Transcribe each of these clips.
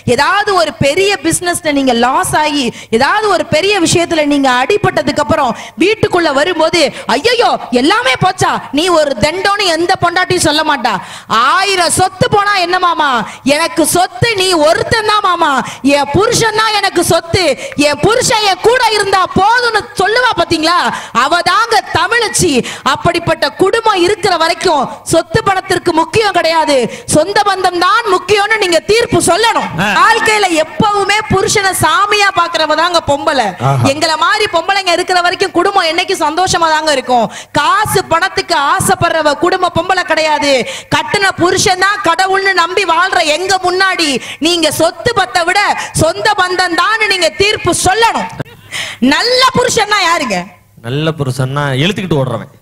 ஏதாவது ஒரு பெரிய பிசினஸ்ல நீங்க லாஸ் ஆகி ஏதாவது ஒரு பெரிய விஷயத்துல நீங்க அடிபட்டதுக்கு அப்புறம் வீட்டுக்குள்ள வரும்போது ஐயோ எல்லாமே போச்சா நீ ஒரு தண்டோன்னு எந்த பொண்டாட்டியும் சொல்ல மாட்டா ஆயிரம் சொத்து போனா என்ன மாமா எனக்கு சொத்து நீ ஒருத்தன் தான் மாமா என் புருஷன் தான் எனக்கு சொத்து என் புருஷன் என் கூட இருந்தா போதும்னு சொல்லுவா பாத்தீங்களா அவ தாங்க தமிழச்சி அப்படிப்பட்ட குடும்பம் இருக்கிற வரைக்கும் சொத்து பணத்திற்கு முக்கியம் கிடையாது சொந்த பந்தம் தான் முக்கியம்னு நீங்க தீர்ப்பு சொல்லணும் ஆ. வாழ்க்கையில எப்பவுமே புருஷனை சாமியா பாக்குறவ தாங்க பொம்பளை ஆஹா. எங்களை மாதிரி பொம்பளைங்க இருக்கிற வரைக்கும் குடும்பம் என்னைக்கு சந்தோஷமா தாங்க இருக்கும் காசு பணத்துக்கு ஆசைப்படுறவ குடும்ப பொம்பளை கிடையாது கட்டுன புருஷன் தான் கடவுள்னு நம்பி வாழ்ற எங்க முன்னாடி நீங்க சொத்து பத்தை விட சொந்த பந்தம் தான் நீங்க தீர்ப்பு சொல்லணும் நல்ல புருஷன்னா யாருங்க நல்ல புருஷன்னா இழுத்துக்கிட்டு ஓடுறவன்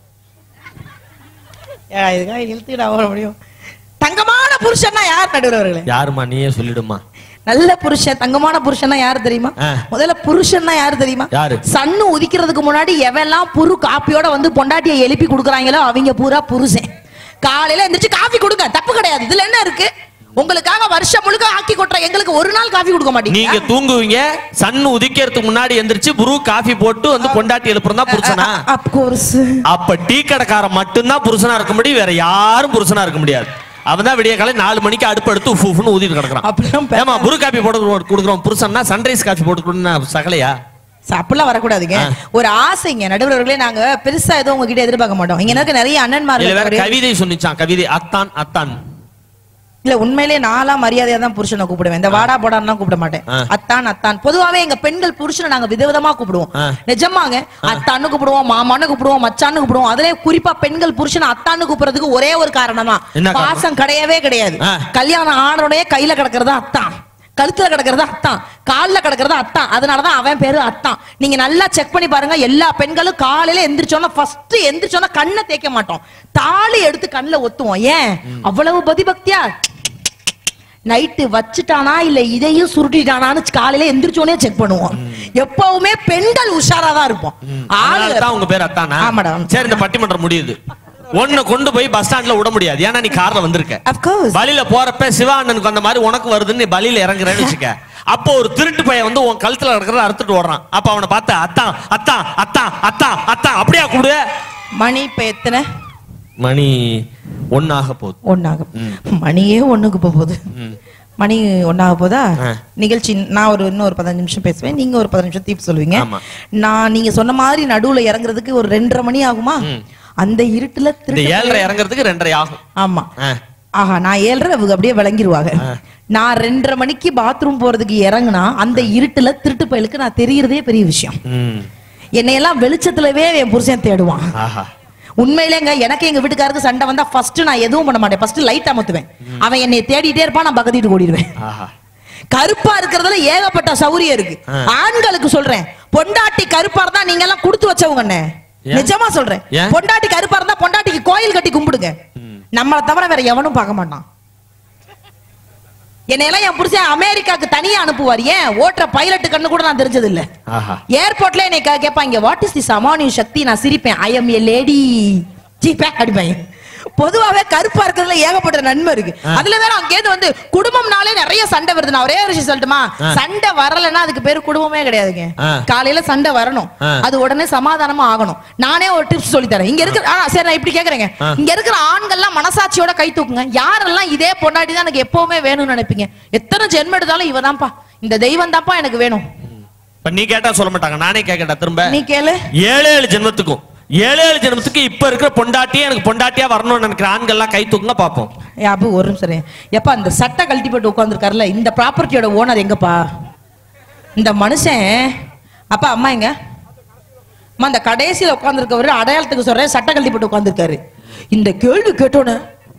இதுக்காக இழுத்துக்கிட்டா ஓட முடியும் தங்கமான புருஷன்னா யார் நடுவர்களே யாருமா நீயே சொல்லிடுமா நல்ல புருஷன் தங்கமான புருஷன்னா யாரு தெரியுமா ஆ. முதல்ல புருஷன்னா யாரு தெரியுமா யாரு? சன்னு உதிக்கிறதுக்கு முன்னாடி எவெல்லாம் புரு காப்பியோட வந்து பொண்டாட்டியை எழுப்பி கொடுக்குறாங்களோ அவங்க பூரா புருஷன் காலையில எந்திரிச்சு காஃபி கொடுங்க தப்பு கிடையாது இதுல என்ன இருக்கு உங்களுக்காக வருஷம் முழுக்க ஆக்கி கொட்டுற எங்களுக்கு ஒரு நாள் காஃபி கொடுக்க நீங்க மாட்டீங்க தூங்குவீங்க சன் உதிக்கிறதுக்கு முன்னாடி எந்திரிச்சு புரு காஃபி போட்டு வந்து பொண்டாட்டி எழுப்புறதா புருஷனா அப்கோர்ஸ் அப்ப டீ கடைக்காரன் மட்டும்தான் புருஷனா இருக்க முடியும் வேற யாரும் புருஷனா இருக்க முடியாது அவன் தான் விடிய காலை நாலு மணிக்கு அடுப்பு எடுத்து உஃப் உஃப்னு ஊதிட்டு கிடக்குறான் அப்படிலாம் பே- ஏமா புரு காபி போட்டு கொடுக்குறோம் புருஷன்னா சன்ரைஸ் காஃபி போட்டு கொடுன்னா சகலையா அப்படிலாம் வரக்கூடாதுங்க ஆ. ஒரு ஆசைங்க நடுவர்களே நாங்க பெருசா எதுவும் உங்ககிட்ட எதிர்பார்க்க மாட்டோம் இங்க இருக்க நிறைய அண்ணன்மார் இல்ல வேற இருக்காரு. கவிதை சொன்னிச்சான் கவிதை அத்தான் அத்தான் இல்ல உண்மையிலே நான்லாம் மரியாதையா தான் புருஷனை கூப்பிடுவேன் இந்த வாடா போடான்லாம் கூப்பிட மாட்டேன் ஆ. அத்தான் அத்தான் பொதுவாவே எங்க பெண்கள் புருஷனை நாங்க விதவிதமா கூப்பிடுவோம் ஆ. நிஜமாங்க அத்தான்னு கூப்பிடுவோம் மாமான்னு கூப்பிடுவோம் மச்சான்னு கூப்பிடுவோம் அதுல குறிப்பா பெண்கள் புருஷனை அத்தான்னு கூப்பிடுறதுக்கு ஒரே ஒரு காரணம் தான் என்ன காரணம்? பாசம் கிடையவே கிடையாது ஆ. கல்யாணம் ஆனோடனே கையில கிடக்கிறதா அத்தான் கழுத்துல கிடக்கிறதா அத்தான் கால்ல கிடக்கிறதா அத்தான் அதனாலதான் அவன் பேரு அத்தான் நீங்க நல்லா செக் பண்ணி பாருங்க எல்லா பெண்களும் காலையில எந்திரிச்சோன்னா ஃபர்ஸ்ட் எந்திரிச்சோன்னா கண்ணை தேய்க்க மாட்டோம் தாலி எடுத்து கண்ணுல ஒத்துவோம் ஏன் அவ்வளவு பதிபக்தியா நைட்டு வச்சுட்டானா இல்ல இதையும் சுருட்டிட்டானான்னு காலையில எந்திரிச்சோனே செக் பண்ணுவோம் எப்பவுமே பெண்கள் உஷாரா தான் இருப்போம் ஆளு அதனால தான் உங்க பேர் அத்தானா ஆமாடா. சரி இந்த பட்டிமன்றம் முடியுது ஒன்ன கொண்டு போய் பஸ் ஸ்டாண்ட்ல விட முடியாது ஏன்னா நீ கார்ல வந்திருக்க Of course. பலியில போறப்ப சிவா அண்ணனுக்கு அந்த மாதிரி உனக்கு வருதுன்னு நீ பலியில இறங்குறேன்னு வச்சுக்க அப்போ ஒரு திருட்டு பையன் வந்து உன் கழுத்துல இருக்கிறத அறுத்துட்டு ஓடுறான் அப்ப அவனை பார்த்து அத்தான் அத்தான் அத்தான் அத்தான் அத்தான் அப்படியா கூடு மணி இப்ப எத்தனை மணி ஒன்னாக போகுது ஒன்னாகும் மணியே ஒண்ணுக்கு போக போகுது ம். மணி ஒன்னாக போதா ஆ. நிகழ்ச்சி நான் ஒரு இன்னும் ஒரு பதினஞ்சு நிமிஷம் பேசுவேன் நீங்க ஒரு பதினஞ்சு நிமிஷம் தீர்ப்பு சொல்லுவீங்க ஆமா. நான் நீங்க சொன்ன மாதிரி நடுவுல இறங்குறதுக்கு ஒரு ரெண்டரை மணி ஆகுமா அந்த இருட்டுல இந்த திருட்டு ஏழரை இறங்குறதுக்கு ரெண்டரை ஆகும் ஆமா ஆ. ஆஹா நான் ஏழரை அவங்க அப்படியே விளங்கிருவாங்க நான் ரெண்டரை மணிக்கு பாத்ரூம் போறதுக்கு இறங்குனா அந்த இருட்டுல திருட்டு பயலுக்கு நான் தெரியறதே பெரிய விஷயம் ம். என்னையெல்லாம் வெளிச்சத்துலவே என் புருஷன் தேடுவான் ஆஹா உண்மையிலேங்க எனக்கு எங்க வீட்டுக்காருக்கு சண்டை வந்தா ஃபர்ஸ்ட் நான் எதுவும் பண்ண மாட்டேன் ஃபர்ஸ்ட் லைட் அமர்த்துவேன் அவன் என்னை தேடிட்டே இருப்பான் நான் பக்கத்து வீட்டுக்கு ஓடிடுவேன் ஆஹா கருப்பா இருக்கிறதுல ஏகப்பட்ட சௌரியம் இருக்கு ஆ. ஆண்களுக்கு சொல்றேன் பொண்டாட்டி கருப்பா இருந்தா நீங்க எல்லாம் கொடுத்து வச்சவங்க அண்ணே. ஏன்? நிஜமா சொல்றேன் ஏன்? பொண்டாட்டி கருப்பா இருந்தா பொண்டாட்டிக்கு கோயில் கட்டி கும்பிடுங்க நம்மளை தவிர வேற எவனும் பார்க்க மாட்டான் என்னையெல்லாம் என் புருஷன் அமெரிக்காக்கு தனியா அனுப்புவார் ஏன் ஓட்டுற பைலட் கண்ணு கூட நான் தெரிஞ்சது இல்ல ஆஹா ஏர்போர்ட்ல என்னை கே- கேட்பாங்க வாட் இஸ் தி சமானிய சக்தி நான் சிரிப்பேன் I am a lady GPay அடிப்பேன் பொதுவாவே கருப்பா இருக்கிறதுல ஏகப்பட்ட நன்மை இருக்கு அதுல வேற அங்கேருந்து வந்து குடும்பம்னாலே நிறைய சண்டை வருது நான் ஒரே ஒரு விஷயம் சொல்லட்டுமா சண்டை வரலைன்னா அதுக்கு பேரு குடும்பமே கிடையாதுங்க ஆ. காலையில சண்டை வரணும் ஆ. அது உடனே சமாதானமா ஆகணும் நானே ஒரு டிப்ஸ் சொல்லி தரேன் இங்க இருக்கிற ஆ, சரி நான் இப்படி கேக்குறேங்க இங்க இருக்கிற ஆண்கள்லாம் மனசாட்சியோட கை தூக்குங்க யாரெல்லாம் இதே பொண்டாட்டி தான் எனக்கு எப்பவுமே வேணும்னு நினைப்பீங்க எத்தனை ஜென்மம் எடுத்தாலும் இவதான்ப்பா இந்த தெய்வம் தான்ப்பா எனக்கு வேணும் இப்ப நீ கேட்டா சொல்ல மாட்டாங்க நானே கேட்கட்டா திரும்ப நீ கேளு ஏழு ஏழு ஜென்மத்துக்கும் ஏழு ஏழு ஜென்மத்துக்கு இப்ப இருக்கிற பொண்டாட்டியே எனக்கு பொண்டாட்டியா வரணும்னு நினைக்கிற ஆண்கள்லாம் கை தூக்குங்க பாப்போம் ஏ அப்பு ஒரு நிமிஷம் இரு. எப்பா இந்த சட்டை கழட்டி போட்டு உட்காந்துருக்காருல இந்த ப்ராப்பர்ட்டியோட ஓனர் எங்கப்பா இந்த மனுஷன் அப்பா அம்மா எங்க அம்மா இந்த கடைசியில உட்காந்துருக்கவரு அடையாளத்துக்கு சொல்றேன் சட்டை கழட்டி போட்டு உட்காந்துருக்காரு இந்த கேள்வி கேட்டோன்னு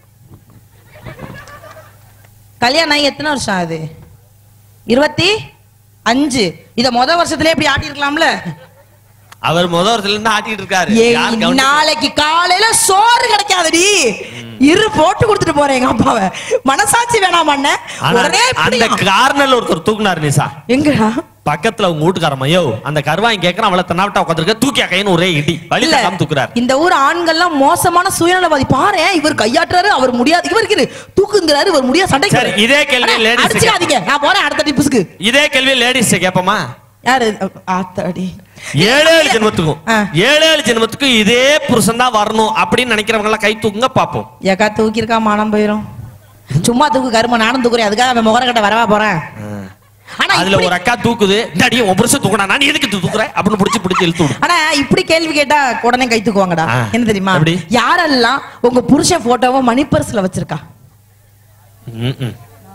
கல்யாணம் ஆகி எத்தனை வருஷம் ஆகுது இருபத்தி அஞ்சு இத முத வருஷத்துலயே இப்படி ஆட்டிருக்கலாம்ல அவர் முத வருஷத்துல இருந்து ஆட்டிட்டு இருக்காரு ஏய், யார் கவனிச்சு- நாளைக்கு காலையில சோறு கிடைக்காதடி இரு போட்டு கொடுத்துட்டு போறேன் எங்க அப்பாவை மனசாட்சி வேணாம் அண்ணன் ஆனா, உடனே அந்த இப்படி கார்னர்ல ஒருத்தர் தூக்குனாரு நிசா எங்கடா பக்கத்துல உங்க வீட்டுக்காரம்மா யோ அந்த கருவாய் கேக்குறான் அவளை தன்னாவிட்டா உட்காந்துருக்க தூக்கி கைன்னு ஒரே இடி வழி இல்ல, தக்காம தூக்குறாரு இந்த ஊர் ஆண்கள்லாம் மோசமான சுயநலவாதி பாரு இவர் கையாட்டுறாரு அவர் முடியாது இவருக்கு தூக்குங்கிறாரு இவர் முடியாது சண்டை சரி, இதே கேள்வி ladies க்கு. அடிச்சுக்காதீங்க நான் போறேன் அடுத்த டிப்புஸ்க்கு இதே கேள்வி லேடிஸ் கேப்பமா யாரு ஆத்தாடி ஏழு ஏழு ஜென்மத்துக்கும் ஆ. ஏழு ஏழு ஜென்மத்துக்கும் இதே புருஷன் தான் வரணும் அப்படின்னு நினைக்கிறவங்க எல்லாம் கை தூக்குங்க பாப்போம் ஏக்கா தூக்கியிருக்கா மானம் போயிரும் சும்மா தூக்கு கரும நானும் தூக்குறேன் அதுக்காக அவன் முகரக்கட்ட வரவா போறேன் ஆனா அதுல இப்படி- ஒரு அக்கா தூக்குது இந்தாடி உன் புருஷன் தூக்குனா நான் எதுக்கு தூக்குறேன் அப்படின்னு புடிச்சு புடிச்சு இழுத்து விடும் ஆனா இப்படி கேள்வி கேட்டா உடனே கை தூக்குவாங்கடா ஆ. என்ன தெரியுமா எப்படி? யாரெல்லாம் உங்க புருஷன் போட்டோவை மணி பர்ஸ்ல வச்சிருக்கா ம்ம்.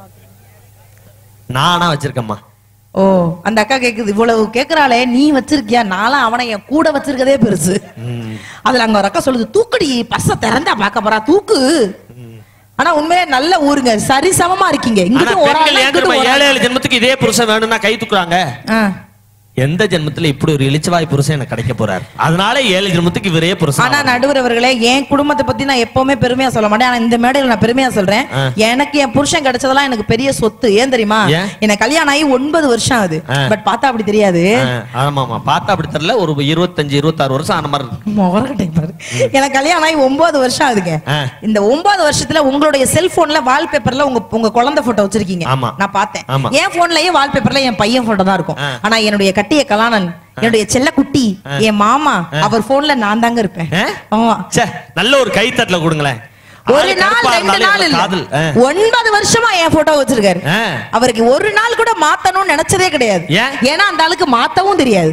நானா வச்சிருக்கேம்மா ஓ அந்த அக்கா கேக்குது இவ்வளவு கேக்குறாளே நீ வச்சிருக்கியா நானும் அவனை என் கூட வச்சிருக்கதே பெருசு ம். அதுல அங்க ஒரு அக்கா சொல்லுது தூக்குடி பஸ்ஸ திறந்தா பார்க்க போறா தூக்கு ஆனா உண்மையிலே நல்ல ஊருங்க சரி சமமா இருக்கீங்க ஆனா இங்கிட்டும் ஒரு பெண்கள் ஆள் ஏன் இங்கிட்டும் தெரியுமா ஒரு ஏழு ஆள். ஏழு ஜென்மத்துக்கு இதே புருஷன் வேணும்னா கை தூக்குறாங்க ஆ. எந்த ஜென்மத்துல இப்படி ஒரு இளிச்சவாய் புருஷன் எனக்கு கிடைக்க போறாரு அதனால ஏழு ஜென்மத்துக்கு இவரே புருஷன் ஆனா நடுவர் அவர்களே என் குடும்பத்தை பத்தி நான் எப்பவுமே பெருமையா சொல்ல மாட்டேன் ஆனா இந்த மேடையில நான் பெருமையா சொல்றேன் ஆ. எனக்கு என் புருஷன் கிடைச்சதெல்லாம் எனக்கு பெரிய சொத்து ஏன் தெரியுமா ஏன்? எனக்கு கல்யாணம் ஆகி ஒன்பது வருஷம் ஆகுது ஆ. பட் பார்த்தா அப்படி தெரியாது ஆ, ஆமாமா பார்த்தா அப்படி தெரியல ஒரு இருபத்தஞ்சு இருபத்தாறு வருஷம் ஆன மாதிரி இருக்கு. முகரக்கட்டை பாரு. எனக்கு கல்யாணம் ஆகி ஒன்பது வருஷம் ஆகுதுங்க ஆ. இந்த ஒன்பது வருஷத்துல உங்களுடைய செல்போன்ல வால்பேப்பர்ல உங்க உங்க குழந்தை போட்டோ வச்சிருக்கீங்க ஆமா. நான் பார்த்தேன் ஆமா. என் போன்லயும் வால்பேப்பர்ல என் பையன் போட்டோ தான் இருக்கும் ஆ. ஆனா என்னுடைய கட்டிய கலாணன் என்னுடைய செல்ல குட்டி என் மாமா அவர் போன்ல நான் தாங்க இருப்பேன் ஆ? ஆமா ச்சே, நல்ல ஒரு கைத்தட்டல கொடுங்களேன் ஒரு ஆளு நாள் கருப்பா ரெண்டு இருந்தாலும் நாள் இவ்வளவு இல்ல காதல் ஆ. ஒன்பது வருஷமா என் போட்டோ வச்சிருக்காரு ஆ. அவருக்கு ஒரு நாள் கூட மாத்தணும்னு நினைச்சதே கிடையாது ஏன்? ஏன்னா அந்த ஆளுக்கு மாத்தவும் தெரியாது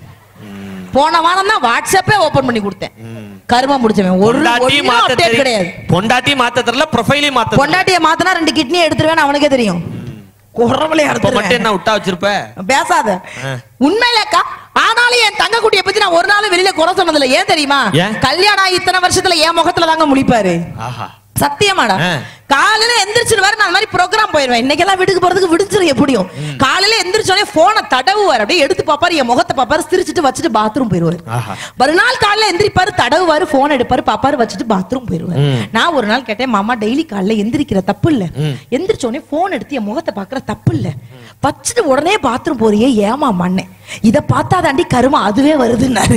போன வாரம் தான் வாட்ஸ்அப்பே ஓபன் பண்ணி கொடுத்தேன் கருமா முடிச்சவன் ஒரு பொண்டாட்டி ஒண்ணும் மாத்த update தெரி- கிடையாது பொண்டாட்டி மாத்த தெரியல ப்ரொஃபைலையும் மாத்த தெரியல. பொண்டாட்டிய மாத்தினா ரெண்டு கிட்னி எடுத்துருவேன் அவனுக்கே தெரியும் குறவளையா இப்ப மட்டும் எடுத்துருவேன் என்ன விட்டா வச்சிருப்ப பேசாத ஆ. உண்மையிலக்கா ஆனாலும் என் தங்க குட்டியை பத்தி நான் ஒரு நாள் வெளியில குறை சொன்னதில்ல ஏன் தெரியுமா ஏன்? கல்யாணம் ஆகி இத்தனை வருஷத்துல என் முகத்துல தாங்க முழிப்பாரு ஆஹா சத்தியமாடா ஆ. காலையில எந்திரிச்சிருவாரு நான் அந்த மாதிரி ப்ரோக்ராம் போயிருவேன் இன்னைக்கெல்லாம் வீட்டுக்கு போறதுக்கு விடிச்சிரும் எப்படியும் காலையில எந்திரிச்சோடனே போனை தடவுவார் அப்படியே எடுத்து பாப்பாரு என் முகத்தை பாப்பாரு சிரிச்சிட்டு வச்சுட்டு பாத்ரூம் போயிருவாரு ஆஹா. மறுநாள் காலையில எந்திரிப்பாரு தடவுவாரு போன் எடுப்பாரு பாப்பாரு வச்சுட்டு பாத்ரூம் போயிருவாரு ம். நான் ஒரு நாள் கேட்டேன் மாமா டெய்லி காலைல எந்திரிக்கிற தப்பு இல்ல எந்திரிச்ச உடனே போன் எடுத்து என் முகத்தை பாக்குற தப்பு இல்ல வச்சுட்டு உடனே பாத்ரூம் போறியே ஏமா மண்ணே இத பார்த்தா தாண்டி கருமா அதுவே வருதுன்னாரு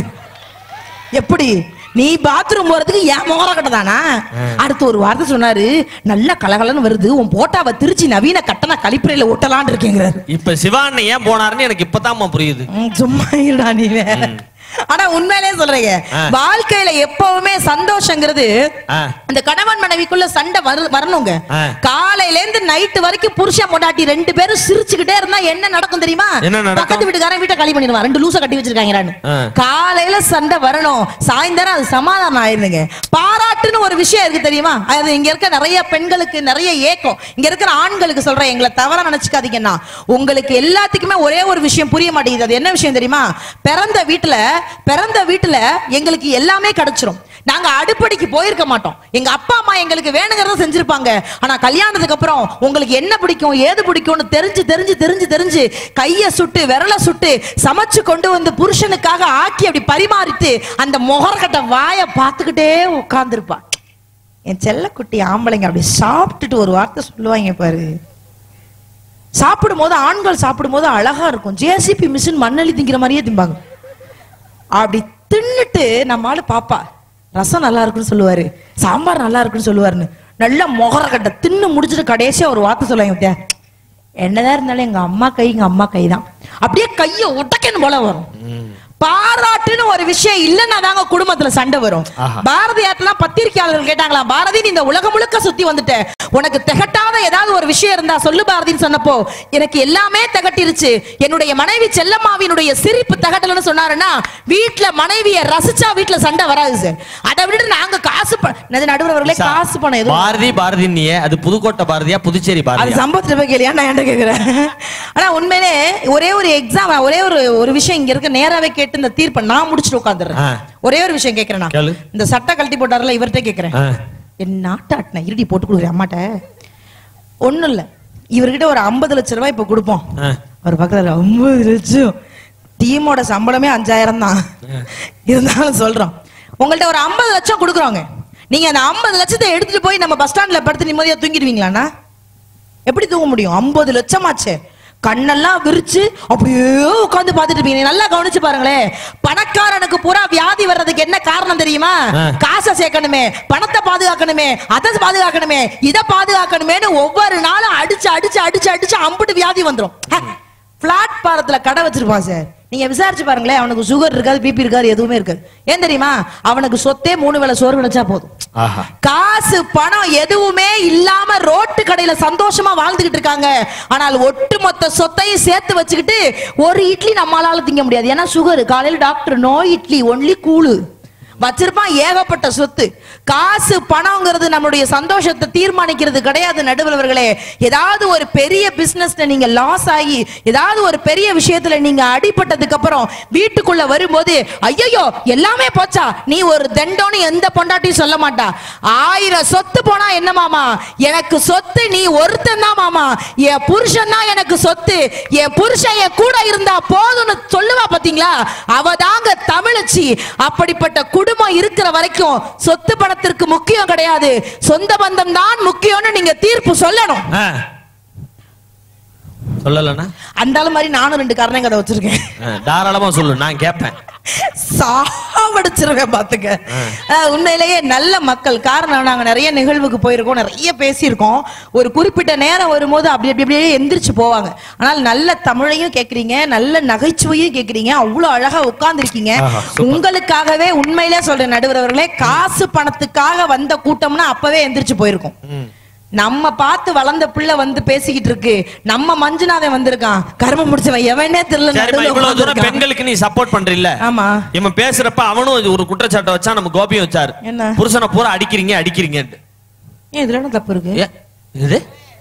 எப்படி நீ பாத்ரூம் போறதுக்கு ஏன் முகர கட்டதானா அடுத்து ஒரு வார்த்தை சொன்னாரு நல்ல கலகலன்னு வருது உன் போட்டாவை திருச்சி நவீன கட்டண கழிப்பறையில ஒட்டலான் இருக்கேங்கிறாரு இப்ப சிவாண்ண ஏன் போனாருன்னு எனக்கு இப்பதான் புரியுது ம், சும்மா இருடா நீ வேற. ஆனா உண்மையிலே சொல்றீங்க ஆ. வாழ்க்கையில எப்பவுமே சந்தோஷங்கிறது ஆ. இந்த கணவன் மனைவிக்குள்ள சண்டை வரு- வரணுங்க ஆ. காலையில இருந்து நைட்டு வரைக்கும் புருஷன் பொண்டாட்டி ரெண்டு பேரும் சிரிச்சுக்கிட்டே இருந்தா என்ன நடக்கும் தெரியுமா என்ன நடக்கும்? பக்கத்து வீட்டுக்காரன் வீட்டை காலி பண்ணிடுவான் ரெண்டு லூச கட்டி வச்சிருக்காங்கறான்னு ஆ. காலையில சண்டை வரணும் சாயந்தரம் அது சமாதானம் ஆயிருந்துங்க பாராட்டுன்னு ஒரு விஷயம் இருக்கு தெரியுமா அது இங்க இருக்க நிறைய பெண்களுக்கு நிறைய ஏக்கம் இங்க இருக்கிற ஆண்களுக்கு சொல்றேன் எங்களை தவறா நினைச்சுக்காதீங்கன்னா உங்களுக்கு எல்லாத்துக்குமே ஒரே ஒரு விஷயம் புரிய மாட்டேங்குது அது என்ன விஷயம் தெரியுமா பிறந்த வீட்டுல பிறந்த வீட்டுல எங்களுக்கு எல்லாமே கிடைச்சிரும் நாங்க அடுப்படிக்கு போயிருக்க மாட்டோம் எங்க அப்பா அம்மா எங்களுக்கு வேணுங்கிறத செஞ்சிருப்பாங்க ஆனா கல்யாணத்துக்கு அப்புறம் உங்களுக்கு என்ன பிடிக்கும் ஏது பிடிக்கும்னு தெரிஞ்சு தெரிஞ்சு தெரிஞ்சு தெரிஞ்சு கைய சுட்டு விரல சுட்டு சமைச்சு கொண்டு வந்து புருஷனுக்காக ஆக்கி அப்படி பரிமாறிட்டு அந்த முகரக்கட்ட வாயை பார்த்துக்கிட்டே உட்கார்ந்துருப்பா என் செல்லக்குட்டி ஆம்பளைங்க அப்படி சாப்பிட்டுட்டு ஒரு வார்த்தை சொல்லுவாங்க பாரு சாப்பிடும் போது ஆண்கள் சாப்பிடும் போது அழகா இருக்கும் ஜேசிபி மிஷின் மண்ணெளி திங்கிற மாதிரியே திம்பாங்க அப்படி தின்னுட்டு நம்ம ஆளு பாப்பா ரசம் நல்லா இருக்குன்னு சொல்லுவாரு சாம்பார் நல்லா இருக்குன்னு சொல்லுவாருன்னு நல்லா முகர கட்ட தின்னு முடிச்சுட்டு கடைசியா ஒரு வார்த்தை சொல்லுவாங்க பாத்தியா என்னதான் இருந்தாலும் எங்க அம்மா கை எங்க அம்மா கை தான் அப்படியே கைய உடக்கன்னு போல வரும் பாராட்டுன்னு ஒரு விஷயம் இல்லைன்னா தாங்க குடும்பத்துல சண்டை வரும் ஆஹா. பாரதியார்லாம் பத்திரிகையாளர்கள் கேட்டாங்களாம் பாரதி நீ இந்த உலகம் முழுக்க சுத்தி வந்துட்ட உனக்கு திகட்டாத ஏதாவது ஒரு விஷயம் இருந்தா சொல்லு பாரதின்னு சொன்னப்போ எனக்கு எல்லாமே திகட்டிருச்சு என்னுடைய மனைவி செல்லம்மாவினுடைய சிரிப்பு திகட்டலன்னு சொன்னாருன்னா வீட்டுல மனைவிய ரசிச்சா வீட்டுல சண்டை வராது சார் அதை விட்டுட்டு நாங்க காசு ப- என்னது நடுவர்களே காசு பணம் எதுவும் பாரதி பாரதி நீ அது புதுக்கோட்டை பாரதியா புதுச்சேரி அது பாரதியா சம்பவத்துல போய் கேளியா நான் என்கிட்ட கேக்குறேன் ஆனா உண்மையிலே ஒரே ஒரு எக்ஸாம் ஒரே ஒரு ஒரு விஷயம் இங்க இருக்க நேராவே கேட்டு இந்த தீர்ப்பை நான் முடிச்சுட்டு உட்காந்துறேன் ஆ. ஒரே ஒரு விஷயம் கேக்குறேன் நான் கேளு. இந்த சட்டை கழட்டி போட்டாருல இவர்கிட்ட கேக்குறேன் ஆ. என் நாட்டாட்டின இருடி போட்டு கொடுக்குறேன் அம்மாட்ட ஒண்ணும் இல்ல இவர்கிட்ட ஒரு ஐம்பது லட்சம் ரூபாய் இப்ப கொடுப்போம் ஆ. அவர் பக்கத்துல ஐம்பது லட்சம் டீமோட சம்பளமே அஞ்சாயிரம் தான் இருந்தாலும் சொல்றோம் உங்கள்ட்ட ஒரு ஐம்பது லட்சம் கொடுக்குறோங்க நீங்க அந்த ஐம்பது லட்சத்தை எடுத்துட்டு போய் நம்ம பஸ் ஸ்டாண்ட்ல படுத்து நிம்மதியா தூங்கிடுவீங்களாண்ணா எப்படி தூங்க முடியும் ஐம்பது லட்சம் ஆச்சு கண்ணெல்லாம் விரிச்சு அப்படியே உட்கார்ந்து பார்த்துட்டு இருப்பீங்க நீங்க நல்லா கவனிச்சு பாருங்களேன் பணக்காரனுக்கு பூரா வியாதி வர்றதுக்கு என்ன காரணம் தெரியுமா ஆ. காசை சேர்க்கணுமே பணத்தை பாதுகாக்கணுமே அதை பாதுகாக்கணுமே இதை பாதுகாக்கணுமேனு ஒவ்வொரு நாளும் அடிச்சு அடிச்சு அடிச்சு அடிச்சு அம்புட்டு வியாதி வந்துரும் பிளாட் பாரத்துல கடை வச்சிருப்பான் சார் நீங்க விசாரிச்சு பாருங்களேன் அவனுக்கு சுகர் இருக்காது பிபி இருக்காது எதுவுமே இருக்காது ஏன் தெரியுமா அவனுக்கு சொத்தே மூணு வேளை சோறு கிடைச்சா போதும் ஆஹா காசு பணம் எதுவுமே இல்லாம ரோட்டு கடையில சந்தோஷமா வாழ்ந்துகிட்டு இருக்காங்க ஆனால் ஒட்டுமொத்த சொத்தையும் சேர்த்து வச்சுக்கிட்டு ஒரு இட்லி நம்மளால திங்க முடியாது ஏன்னா சுகர் காலையில டாக்டர் நோ இட்லி ஒன்லி கூழு வச்சிருப்பான் ஏகப்பட்ட சொத்து காசு பணம்ங்கிறது நம்மளுடைய சந்தோஷத்தை தீர்மானிக்கிறது கிடையாது நடுவர்களே ஏதாவது ஒரு பெரிய பிசினஸ்ல நீங்க லாஸ் ஆகி ஏதாவது ஒரு பெரிய விஷயத்துல நீங்க அடிபட்டதுக்கு அப்புறம் வீட்டுக்குள்ள வரும்போது ஐயோ எல்லாமே போச்சா நீ ஒரு தண்டோன்னு எந்த பொண்டாட்டியும் சொல்ல மாட்டா ஆயிரம் சொத்து போனா என்ன மாமா எனக்கு சொத்து நீ ஒருத்தன் தான் மாமா என் புருஷன் தான் எனக்கு சொத்து என் புருஷன் என் கூட இருந்தா போதும்னு சொல்லுவா பாத்தீங்களா அவ தாங்க தமிழச்சி அப்படிப்பட்ட குடும்பம் இருக்கிற வரைக்கும் சொத்து பணத்திற்கு முக்கியம் கிடையாது சொந்த பந்தம் தான் முக்கியம்னு நீங்க தீர்ப்பு சொல்லணும் ஆ. சொல்லலண்ணா அந்த மாதிரி நானும் ரெண்டு காரணம் கதை வச்சிருக்கேன் ஆ, தாராளமா சொல்லு நான் கேட்பேன் சாவடிச்சிருவேன் பாத்துக்க அஹ், உண்மையிலேயே நல்ல மக்கள் காரணம் நாங்க நிறைய நிகழ்வுக்கு போயிருக்கோம் நிறைய பேசியிருக்கோம் ஒரு குறிப்பிட்ட நேரம் வரும்போது அப்படி அப்படி அப்படியே எந்திரிச்சு போவாங்க ஆனால் நல்ல தமிழையும் கேக்குறீங்க நல்ல நகைச்சுவையும் கேக்குறீங்க அவ்வளவு அழகா உட்கார்ந்துருக்கீங்க ஆஹா, சூப்பர். உங்களுக்காகவே உண்மையிலே சொல்றேன் நடுவர் அவர்களே காசு பணத்துக்காக வந்த கூட்டம்னா அப்பவே எந்திரிச்சு போயிருக்கும் ம். நம்ம பார்த்து வளர்ந்த பிள்ளை வந்து பேசிக்கிட்டு இருக்கு நம்ம மஞ்சுநாதன் வந்திருக்கான் கரும முடிச்சவன் எவனே தெரியல சரிம்மா நடுவுல இவ்வளவு தூரம் உட்கார்ந்திருக்கான். பெண்களுக்கு நீ சப்போர்ட் பண்றில்ல ஆமா இவன் பேசுறப்ப அவனும் இது ஒரு குற்றச்சாட்டை வச்சா நம்ம கோபியும் வச்சாரு என்ன? புருஷனை பூரா அடிக்கிறீங்க அடிக்கிறீங்கன்ட்டு ஏன் இதுல என்ன தப்பு இருக்கு ஏ, இது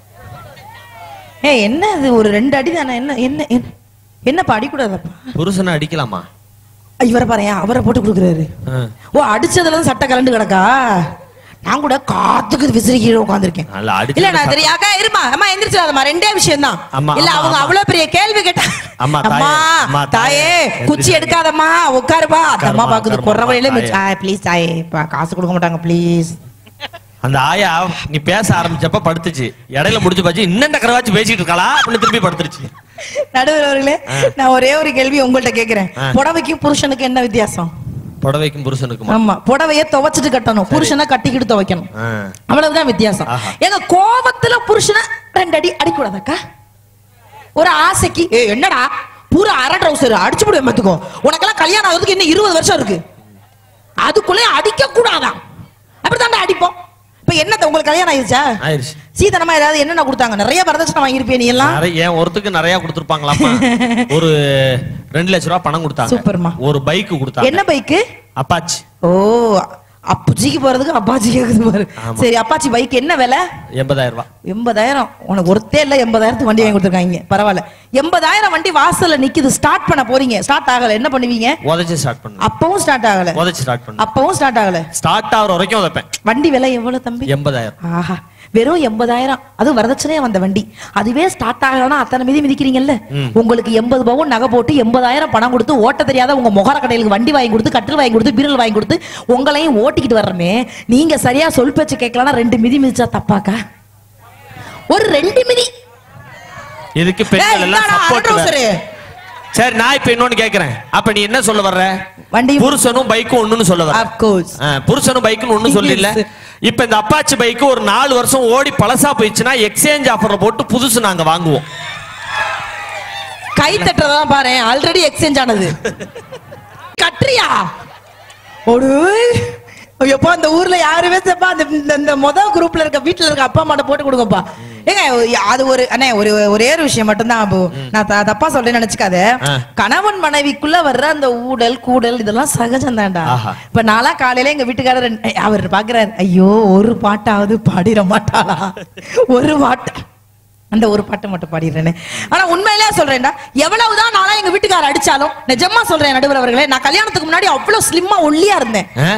ஏய் என்ன இது ஒரு ரெண்டு அடி தானே என்ன என்ன என்ன- என்னப்பா அடிக்கூடாதப்பா புருஷனை அடிக்கலாமா இவரை பாரு அவரை போட்டு கொடுக்குறாரு ஆ. ஓ அடிச்சதுல இருந்து சட்டை கலண்டு கிடக்கா நான் கூட காத்துக்கு விசிறி கீழே உட்காந்துருக்கேன் நல்லா அடிச்சு இல்ல நான் தெரியும் அக்கா இருமா அம்மா எந்திரிச்சிடாதம்மா ரெண்டே விஷயம் தான் அம்மா, இல்ல அம்மா, அவங்க அம்மா. அவ்வளவு பெரிய கேள்வி கேட்டா அம்மா, தாயே, அம்மா அம்மா, தாயே, தாயே குச்சி எந்திரிச்சு. எடுக்காதம்மா உட்காருப்பா அந்த அம்மா உட்காருமா, பாக்குது உட்காருமா, குறவையில தாயே. ப்ளீஸ் தாயே பா, காசு கொடுக்க மாட்டாங்க ப்ளீஸ் அந்த ஆயா நீ பேச ஆரம்பிச்சப்ப படுத்துச்சு இடையில முடிச்சு பாச்சு இன்னும் கரவாச்சு பேசிட்டு இருக்காளா அப்படின்னு திருப்பி படுத்துருச்சு நடுவர் அவர்களே நான் ஒரே ஒரு கேள்வி உங்கள்ட்ட கேக்குறேன் ஆ. புடவைக்கும் புருஷனுக்கு என்ன வித்தியாசம் புடவைக்கும் புருஷனுக்குமா ஆமா புடவைய துவைச்சிட்டு கட்டணும் புருஷனை கட்டிக்கிட்டு துவைக்கணும் ஆ. அவ்வளவுதான் வித்தியாசம் ஆஹா. எங்க கோபத்துல புருஷனை ரெண்டு அடி அடிக்கூடாதாக்கா ஒரு ஆசைக்கு ஏ என்னடா பூரா அரை ட்ரௌசர் அடிச்சு விடுவேன் பாத்துக்கோ உனக்கெல்லாம் கல்யாணம் ஆகுறதுக்கு இன்னும் இருபது வருஷம் இருக்கு அதுக்குள்ளே அடிக்க கூடாதான் அப்படித்தாண்டா அடிப்போம் இப்ப என்னத்த உங்களுக்கு கல்யாணம் ஆயிருச்சா ஆயிருச்சு சீதனமா ஏதாவது என்னென்ன கொடுத்தாங்க நிறைய வரதட்சணை வாங்கியிருப்பிய நீ எல்லாம் நிறைய ஏன் ஒருத்துக்கு நிறைய கொடுத்துருப்பாங்களாமா ஒரு ரெண்டு லட்ச ரூபா பணம் கொடுத்தாங்க சூப்பர்மா. ஒரு பைக் கொடுத்தாங்க என்ன பைக்கு அப்பாச்சி ஓ அப்புச்சிக்கு போறதுக்கு அப்பாச்சி கேக்குது பாரு ஆமா. சரி அப்பாச்சி பைக் என்ன விலை எண்பதாயிரம் ரூபாய் எண்பதாயிரம் உனக்கு ஒருத்தே இல்ல எண்பதாயிரத்துக்கு வண்டி வாங்கி கொடுத்துருக்காங்க பரவாயில்ல எண்பதாயிரம் வண்டி வாசல்ல நிக்குது ஸ்டார்ட் பண்ண போறீங்க ஸ்டார்ட் ஆகல என்ன பண்ணுவீங்க உதச்சு ஸ்டார்ட் பண்ணு அப்பவும் ஸ்டார்ட் ஆகல உதச்சு ஸ்டார்ட் பண்ணு அப்பவும் ஸ்டார்ட் ஆகல ஸ்டார்ட் ஆகுற வரைக்கும் உதைப்பேன் வண்டி விலை எவ்வளவு தம்பி எண்பதாயிரம் ஆஹா வெறும் எண்பதாயிரம் அதுவும் வரதட்சணையா வந்த வண்டி அதுவே ஸ்டார்ட் ஆகலன்னா அத்தனை மீதி மிதிக்கிறீங்கல்ல ம். உங்களுக்கு எண்பது பவுன் நகை போட்டு எண்பதாயிரம் பணம் கொடுத்து ஓட்ட தெரியாத உங்க முகர கடையிலுக்கு வண்டி வாங்கி கொடுத்து கட்டில் வாங்கி கொடுத்து பீரல் வாங்கி கொடுத்து உங்களையும் ஓட்டிக்கிட்டு வர்றமே நீங்க சரியா சொல் பேச்சு கேட்கலன்னா ரெண்டு மிதி மிதிச்சா தப்பாக்கா ஒரு ரெண்டு மிதி இதுக்கு ஏய், பெண்கள் எல்லாம் இந்தாடா, சப்போர்ட் அரைட்ரவுசரு. சரி நான் இப்ப இன்னொன்னு கேக்குறேன் அப்ப நீ என்ன சொல்ல வர்ற வண்டி புருஷனும் பைக்கும் ஒண்ணுன்னு சொல்ல வர Of course. புருஷனும் பைக்குன்னு ஒண்ணு சொல்லல Yes. இப்ப இந்த அப்பாச்சி பைக்கு ஒரு நாலு வருஷம் ஓடி பழசா போயிடுச்சுன்னா எக்ஸ்சேஞ்ச் ஆஃபர்ல போட்டு புதுசு நாங்க வாங்குவோம் கை தட்டுறதான் பாரு ஆல்ரெடி எக்ஸ்சேஞ்ச் ஆனது கட்டுறியா ஒரு எப்பா அந்த ஊர்ல யாருமே செப்பா அந்த இந்த- இந்த முத குரூப்ல இருக்க வீட்டுல இருக்க அப்பா அம்மாட்ட போட்டு கொடுங்கப்பா ஏங்க அது ஒரு அண்ணே ஒரு ஒரே ஒரு விஷயம் மட்டும்தான் அபு நான் த- தப்பா சொல்றேன்னு நினைச்சுக்காத ஆ. கணவன் மனைவிக்குள்ள வர்ற அந்த ஊடல் கூடல் இதெல்லாம் சகஜம் தான்டா ஆஹா. இப்ப நாளா காலையில எங்க வீட்டுக்காரர் ரெண்டு- அவர் பாக்குறாரு ஐயோ ஒரு பாட்டாவது பாடிட மாட்டாளா ஒரு பாட்டு அந்த ஒரு பாட்டை மட்டும் பாடிடுறேனே ஆனா உண்மையிலே சொல்றேன்டா எவ்வளவுதான் நாளா எங்க வீட்டுக்காரர் அடிச்சாலும் நிஜமா சொல்றேன் நடுவர் அவர்களே நான் கல்யாணத்துக்கு முன்னாடி அவ்வளவு ஸ்லிம்மா ஒல்லியா இருந்தேன் ஆ?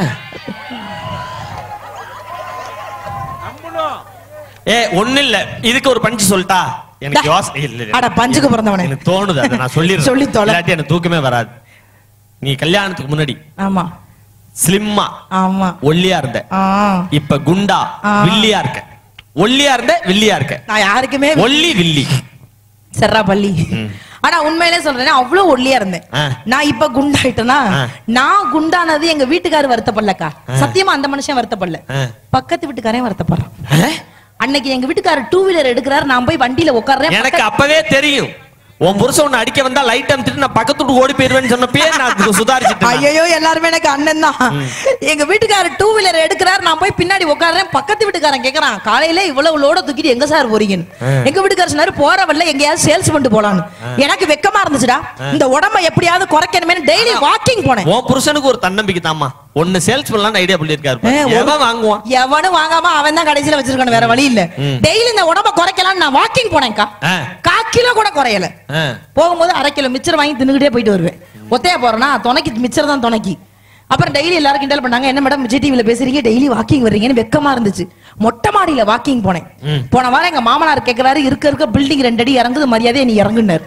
ஏ ஒண்ணு இல்ல இதுக்கு ஒரு பஞ்சு சொல்லிட்டா எனக்கு டா. யோசனை இல்ல, இல்ல. அட, பஞ்சுக்கு பிறந்தவனே. எனக்கு தோணுது அதை நான் சொல்லிடுறேன் சொல்லி தொலை. இல்லாட்டி எனக்கு தூக்கமே வராது நீ கல்யாணத்துக்கு முன்னாடி ஆமா ஸ்லிம்மா ஆமா ஒல்லியா இருந்த ஆ இப்ப குண்டா ஆ. வில்லியா இருக்க ஒல்லியா இருந்த வில்லியா இருக்க நான் யாருக்குமே ஒல்லி வில்லி செர்ராப்பள்ளி ஆனா உண்மையிலே சொல்றேன் அவ்வளவு ஒல்லியா இருந்தேன் ஆ. நான் இப்ப குண்டாயிட்டேனா ஆ. நான் குண்டானது எங்க வீட்டுக்காரர் வருத்தப்படலக்கா சத்தியமா அந்த மனுஷன் வருத்தப்படல ஆ. பக்கத்து வீட்டுக்காரன் வருத்தப்படுறான் அன்னைக்கு எங்க வீட்டுக்காரர் டூ வீலர் எடுக்கிறாரு நான் போய் வண்டியில உட்கார்றேன் எனக்கு அப்பவே தெரியும் உன் புருஷன் உன்னை அடிக்க வந்தா லைட் அமுத்திட்டு நான் பக்கத்து வீட்டுக்கு ஓடி போயிருவேன்னு சொன்னப்பயே நான் சுதாரிச்சுட்டேன் ஐயோ எல்லாருமே எனக்கு அண்ணன் தான் எங்க வீட்டுக்காரர் டூ வீலர் எடுக்கிறார் நான் போய் பின்னாடி உட்கார்றேன் பக்கத்து வீட்டுக்காரன் கேக்குறான் காலையில இவ்வளவு லோட தூக்கிட்டு எங்க சார் போறீங்கன்னு எங்க வீட்டுக்காரர் சொன்னாரு போற வழில எங்கேயாவது சேல்ஸ் பண்ணிட்டு போலான்னு எனக்கு வெக்கமா இருந்துச்சுடா இந்த உடம்ப எப்படியாவது குறைக்கணுமே டெய்லி வாக்கிங் போனேன் உன் புருஷனுக்கு ஒரு தன்னம்பிக்கை தாமா ஒன்னு சேல்ஸ் பண்ணலாம்னு ஐடியா பண்ணிருக்காரு ஏ, ஒரு- எவன் வாங்குவான் எவனும் வாங்காம அவன் தான் கடைசியில வச்சிருக்கானு வேற வழி இல்ல டெய்லி இந்த உடம்ப குறைக்கலாம்னு நான் வாக்கிங் போனேன்க்கா ஆ. கா கிலோ கூட குறையல ஆ. போகும்போது அரை கிலோ மிச்சர் வாங்கி தின்னுக்கிட்டே போயிட்டு வருவேன் ஒத்தையா போறேன்னா துணைக்கு மிச்சர் தான் துணைக்கு அப்புறம் டெய்லி எல்லாரும் கிண்டல் பண்ணாங்க என்ன மேடம் விஜய் டிவில பேசுறீங்க டெய்லி வாக்கிங் வர்றீங்கன்னு வெக்கமா இருந்துச்சு மொட்டை மாடியில வாக்கிங் போனேன் போன வாரம் எங்க மாமனார் கேக்குறாரு இருக்க இருக்க பில்டிங் ரெண்டு அடி இறங்குது மரியாதையை நீ இறங்குனாரு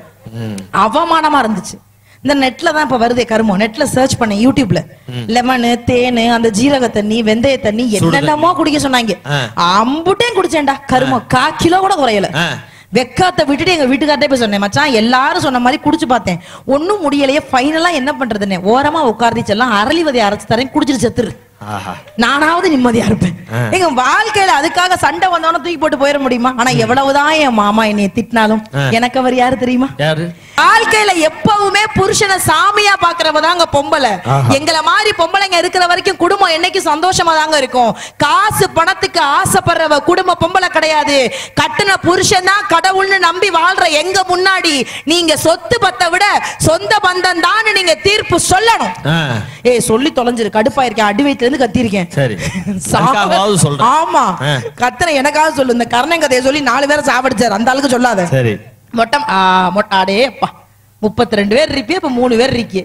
அவமானமா இருந்துச்சு இந்த நெட்ல தான் இப்ப வருதே கருமம் நெட்ல சர்ச் பண்ணேன் யூடியூப்ல லெமனு தேனு அந்த ஜீரக தண்ணி வெந்தய தண்ணி என்னென்னமோ குடிக்க சொன்னாங்க ஆ. அம்புட்டையும் குடிச்சேன்டா கருமம் கா கிலோ கூட குறையல ஆ. வெக்காத்த விட்டுட்டு எங்க வீட்டுக்கார்ட்டே போய் சொன்னேன் மச்சான் எல்லாரும் சொன்ன மாதிரி குடிச்சு பார்த்தேன் ஒண்ணும் முடியலையே ஃபைனலா என்ன பண்றதுன்னு ஓரமா உட்கார்ந்து செல்லாம் அரளிவதை அரைச்சு தரேன் குடிச்சிட்டு செத்துரு ஆஹா நானாவது நிம்மதியா இருப்பேன் எங்க வாழ்க்கையில அதுக்காக சண்டை வந்தவன தூக்கி போட்டு போயிட முடியுமா ஆனா எவ்வளவுதான் என் மாமா என்னைய திட்டினாலும் எனக்கு அவர் யாரு தெரியுமா யாரு வாழ்க்கையில எப்பவுமே புருஷனை சாமியா பாக்குறவ தாங்க பொம்பளை எங்களை மாதிரி பொம்பளைங்க இருக்கிற வரைக்கும் குடும்பம் என்னைக்கு சந்தோஷமா தாங்க இருக்கும் காசு பணத்துக்கு ஆசைப்படுறவ குடும்ப பொம்பளை கிடையாது கட்டுன புருஷன் தான் கடவுள்னு நம்பி வாழ்ற எங்க முன்னாடி நீங்க சொத்து பத்தை விட சொந்த பந்தம் தான் நீங்க தீர்ப்பு சொல்லணும் ஆ. ஏய் சொல்லி தொலைஞ்சிரு கடுப்பாயிருக்கேன் அடி வயித்துல இருந்து கத்திருக்கேன் சரி சாவ- அதுக்காகவாவது சொல்றேன் ஆமா ஆ. கத்தனை எனக்காக சொல்லு இந்த கர்ணன் கதையை சொல்லி நாலு பேரை சாவடிச்சாரு அந்த ஆளுக்கு சொல்லாத சரி மொட்டம் ஆ, மொட்டாடே அப்பா முப்பத்தி ரெண்டு பேர் இருப்பியே இப்ப மூணு பேர் இருக்கி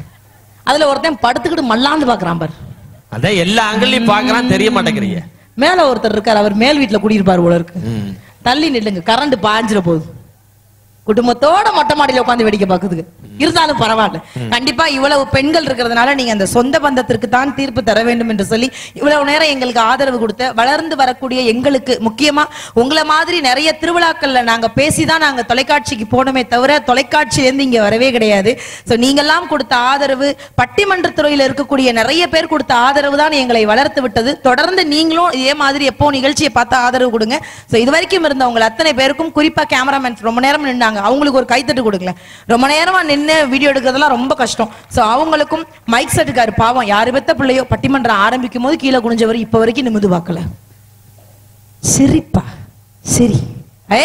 அதுல ஒருத்தன் படுத்துக்கிட்டு மல்லாந்து பாக்குறான் பாரு அதான் எல்லா ஆங்கிள்லயும் பாக்குறான் தெரிய மாட்டேங்கிறீங்க மேல ஒருத்தர் இருக்காரு அவர் மேல் வீட்டுல குடியிருப்பாரு போல இருக்கு தள்ளி நில்லுங்க கரண்ட் பாஞ்சிர போகுது குடும்பத்தோட மொட்டை மாடியில உட்காந்து வேடிக்கை பார்க்குதுங்க இருந்தாலும் பரவாயில்ல கண்டிப்பா இவ்வளவு பெண்கள் இருக்கிறதுனால நீங்க அந்த சொந்த பந்தத்திற்கு தான் தீர்ப்பு தர வேண்டும் என்று சொல்லி இவ்வளவு நேரம் எங்களுக்கு ஆதரவு கொடுத்த வளர்ந்து வரக்கூடிய எங்களுக்கு முக்கியமா உங்களை மாதிரி நிறைய திருவிழாக்கள்ல நாங்க பேசிதான் நாங்க தொலைக்காட்சிக்கு போனோமே தவிர தொலைக்காட்சியில இருந்து இங்க வரவே கிடையாது சோ நீங்கெல்லாம் கொடுத்த ஆதரவு பட்டிமன்ற துறையில இருக்கக்கூடிய நிறைய பேர் கொடுத்த ஆதரவு தான் எங்களை வளர்த்து விட்டது தொடர்ந்து நீங்களும் இதே மாதிரி எப்போ நிகழ்ச்சியை பார்த்து ஆதரவு கொடுங்க சோ இது வரைக்கும் இருந்த உங்க அத்தனை பேருக்கும் குறிப்பா கேமராமேன் ரொம்ப நேரம் நின்னாங்க அவங்களுக்கு ஒரு கைத்தட்டு கொடுக்கல ரொம்ப நேரமா நின்னு வீடியோ எடுக்கிறதெல்லாம் ரொம்ப கஷ்டம் சோ அவங்களுக்கும் மைக் செட்டுக்காரு பாவம் யாரு பெத்த பிள்ளையோ பட்டிமன்றம் ஆரம்பிக்கும் போது கீழே குனிஞ்சவர் இப்ப வரைக்கும் நிமிந்து பார்க்கல சிரிப்பா சிரி ஏ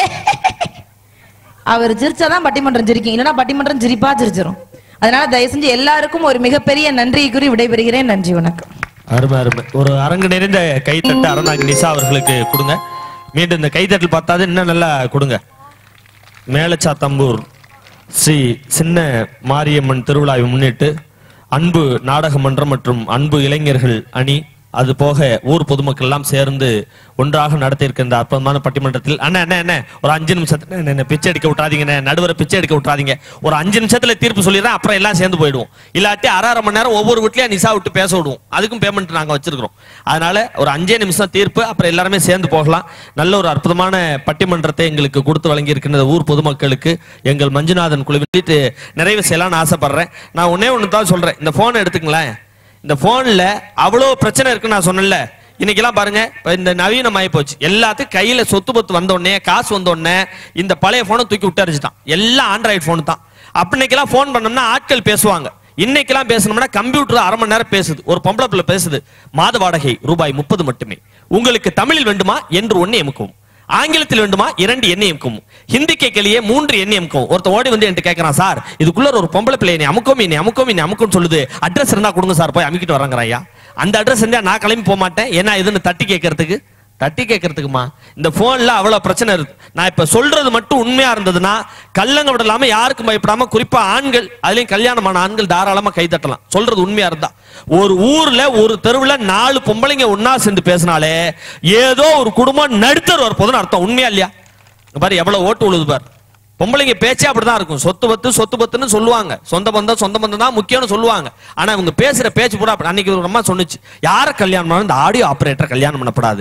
அவர் சிரிச்சாதான் பட்டிமன்றம் சிரிக்கும் இல்லைன்னா பட்டிமன்றம் சிரிப்பா சிரிச்சிரும் அதனால தயவு செஞ்சு எல்லாருக்கும் ஒரு மிகப்பெரிய நன்றியை கூறி விடைபெறுகிறேன் நன்றி வணக்கம் அருமை அருமை ஒரு அரங்கு நிறைந்த கைத்தட்டு அரணாங்க நிசா அவர்களுக்கு கொடுங்க மீண்டும் இந்த கைத்தட்டல் பார்த்தாது இன்னும் நல்லா கொடுங்க மேலச்சாத்தம்பூர் ஸ்ரீ சின்ன மாரியம்மன் திருவிழாவை முன்னிட்டு அன்பு நாடக மன்றம் மற்றும் அன்பு இளைஞர்கள் அணி அது போக ஊர் பொதுமக்கள் எல்லாம் சேர்ந்து ஒன்றாக நடத்தியிருக்க இந்த அற்புதமான பட்டிமன்றத்தில் அண்ணா அண்ணா அண்ணா ஒரு அஞ்சு நிமிஷத்துல அண்ணா, அண்ணா, பிச்சை எடுக்க விட்றாதீங்க நடுவரை பிச்சை எடுக்க விட்றாதீங்க ஒரு அஞ்சு நிமிஷத்துல தீர்ப்பு சொல்லிடுறேன் அப்புறம் எல்லாம் சேர்ந்து போயிடுவோம் இல்லாட்டி அரை அரை மணி நேரம் ஒவ்வொரு வீட்லயும் நிசா விட்டு பேச விடுவோம் அதுக்கும் பேமெண்ட் நாங்க வச்சிருக்கிறோம் அதனால ஒரு அஞ்சே நிமிஷம் தீர்ப்பு அப்புறம் எல்லாருமே சேர்ந்து போகலாம் நல்ல ஒரு அற்புதமான பட்டிமன்றத்தை எங்களுக்கு கொடுத்து வழங்கி இருக்கின்ற ஊர் பொதுமக்களுக்கு எங்கள் மஞ்சுநாதன் குழுவிட்டு நிறைவு செய்யலாம்னு ஆசைப்படுறேன் நான் ஒன்னே ஒன்று தான் சொல்றேன் இந்த போனை எடுத்துங்களேன் இந்த போன்ல அவ்வளோ பிரச்சனை இருக்குன்னு நான் சொன்னேன்ல இன்னைக்கெல்லாம் பாருங்க இப்ப இந்த நவீனமாயி போச்சு எல்லாத்துக்கும் கையில சொத்து பத்து வந்த உடனே காசு வந்த உடனே இந்த பழைய போனை தூக்கி விட்டு அடிச்சுட்டான் எல்லாம் ஆண்ட்ராய்டு போன் தான் அப்படின்னைக்கெல்லாம் ஃபோன் பண்ணோம்னா ஆட்கள் பேசுவாங்க இன்னைக்கெல்லாம் பேசணும்னா கம்ப்யூட்டர் அரை மணி நேரம் பேசுது ஒரு பொம்பளை பிள்ளை பேசுது மாத வாடகை ரூபாய் முப்பது மட்டுமே உங்களுக்கு தமிழில் வேண்டுமா என்று ஒன்னு எமுக்கும் ஆங்கிலத்தில் வேண்டுமா இரண்டு எண்ணெய் எம்கும் ஹிந்தி கேட்கலையே மூன்று எண்ணெய் எம்கும் ஒருத்தன் ஓடி வந்து என்கிட்ட கேட்கறான் சார் இதுக்குள்ள ஒரு பொம்பளை பிள்ளை என்னை அமுக்கும் என்னை அமுக்கும் என்னை அமுக்கும் சொல்லுது அட்ரஸ் இருந்தா கொடுங்க சார் போய் அமுக்கிட்டு வராங்கிறான் ஐயா அந்த அட்ரஸ் இருந்தா நான் கிளம்பி போக மாட்டேன் என்ன இதுன்னு தட்டி கேட்கறதுக்கு தட்டி கேட்கறதுக்குமா இந்த போன்ல அவ்வளவு பிரச்சனை இருக்கு நான் இப்ப சொல்றது மட்டும் உண்மையா இருந்ததுன்னா கல்லங்க விடலாம யாருக்கும் பயப்படாம குறிப்பா ஆண்கள் அதுலயும் கல்யாணமான ஆண்கள் தாராளமா கை தட்டலாம் சொல்றது உண்மையா இருந்தா ஒரு ஊர்ல ஒரு தெருவுல நாலு பொம்பளைங்க ஒன்னா சேர்ந்து பேசினாலே ஏதோ ஒரு குடும்பம் நடுத்தர் வரப்போதுன்னு அர்த்தம் உண்மையா இல்லையா இங்க பாரு எவ்வளவு ஓட்டு உழுது பாரு பொம்பளைங்க பேச்சே அப்படிதான் இருக்கும் சொத்து பத்து சொத்து பத்துன்னு சொல்லுவாங்க சொந்த பந்தம் சொந்த பந்தம் தான் முக்கியம்னு சொல்லுவாங்க ஆனா இவங்க பேசுற பேச்சு பூரா அப்படி- அன்னைக்கு ஒரு அம்மா சொன்னுச்சு யார கல்யாணம் பண்ணா இந்த ஆடியோ ஆபரேட்டர் கல்யாணம் பண்ணப்படாது